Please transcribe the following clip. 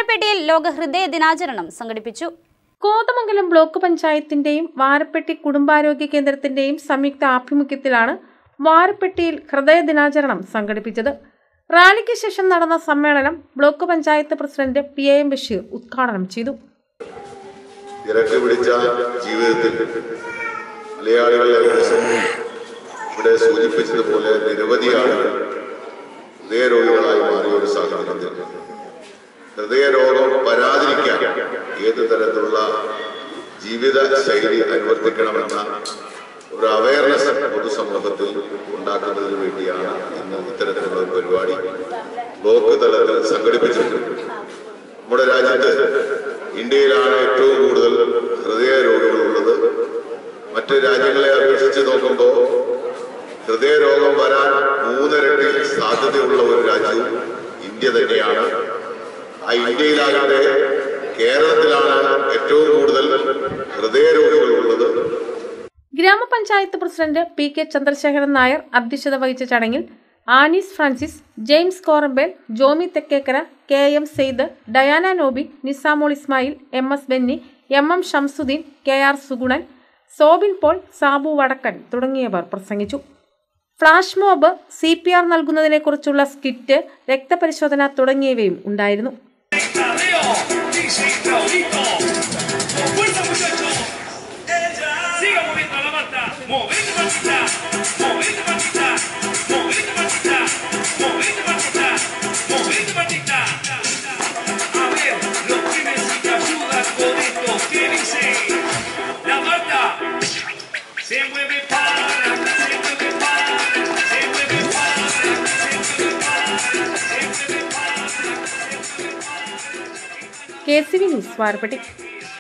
വാരപ്പേട്ടയിൽ ലോക ഹൃദയ ദിനാചരണം സംഘടിപ്പിച്ചു കോതമംഗലം ബ്ലോക്ക് പഞ്ചായത്തിന്റെയും വാരപ്പെട്ടി കുടുംബാരോഗ്യ കേന്ദ്രത്തിന്റെയും സംയുക്ത ആഭിമുഖ്യത്തിലാണ് വാരപ്പെട്ടിയിൽ ഹൃദയ ദിനാചരണം സംഘടിപ്പിച്ചത് റാലിക്ക് ശേഷം നടന്ന സമ്മേളനം block panchayat president P A M Basheer ഉദ്ഘാടനം ചെയ്തു തിരക്ക് പിടിച്ച ജീവിതത്തിൽ മലയാളികൾ ഏകദേശം ഇവിടെ സൂചിപ്പിച്ചതുപോലെ നിരവധി ആളുകൾ ഹൃദയരോഗികളായി മാറിയ ഒരു സാഹചര്യത്തിൽ ഹൃദയരോഗം വരാതിരിക്കാൻ ഏത് തരത്തിലുള്ള ജീവിത ശൈലി അനുവർത്തിക്കണമെന്ന ഒരു അവയർനെസ് പൊതുസമൂഹത്തിൽ ഉണ്ടാക്കുന്നതിന് വേണ്ടിയാണ് ഇന്ന് ഇത്തരത്തിലുള്ള ഒരു പരിപാടി ബ്ലോക്ക് തലത്തിൽ സംഘടിപ്പിച്ചിട്ടുണ്ട് നമ്മുടെ രാജ്യത്ത് ഇന്ത്യയിലാണ് ഏറ്റവും കൂടുതൽ ഹൃദയ രോഗങ്ങളുള്ളത് മറ്റ് രാജ്യങ്ങളെ അപേക്ഷിച്ച് നോക്കുമ്പോൾ ഹൃദയരോഗം വരാൻ മൂന്നിരട്ടി സാധ്യതയുള്ള ഒരു രാജ്യവും ഇന്ത്യ തന്നെയാണ് ആ ഇന്ത്യയിലാകട്ടെ കേരളത്തിലാണ് ഏറ്റവും കൂടുതൽ ഹൃദയരോഗികളുള്ളത് grama panchayat president P K Chandrasekharan Nair അധ്യക്ഷത വഹിച്ച ചടങ്ങിൽ Annies Francis James Korambel Jomy Thekkekkara K M Sayed Diana Noby Nisamol Ismail M S Benny M M Shamsuddin K R Suganan Sobin Paul Sabu Vadakkan തുടങ്ങിയവർ പ്രസംഗിച്ചു flash mob C P R നൽകുന്നതിനെക്കുറിച്ചുള്ള സ്കിറ്റ് രക്തപരിശോധന തുടങ്ങിയവയും ഉണ്ടായിരുന്നു Leo, DJ Raulito. Con fuerza, muchachos. Siga moviendo la manta. Movete, mantita. Movete, mantita. Movete, mantita. Movete, mantita. Movete, mantita. A ver, los que necesitan ayuda con esto. ¿Qué dice? La Marta. Se mueve para, se mueve para, se mueve para, se mueve para, se mueve para. K C V news Varappetty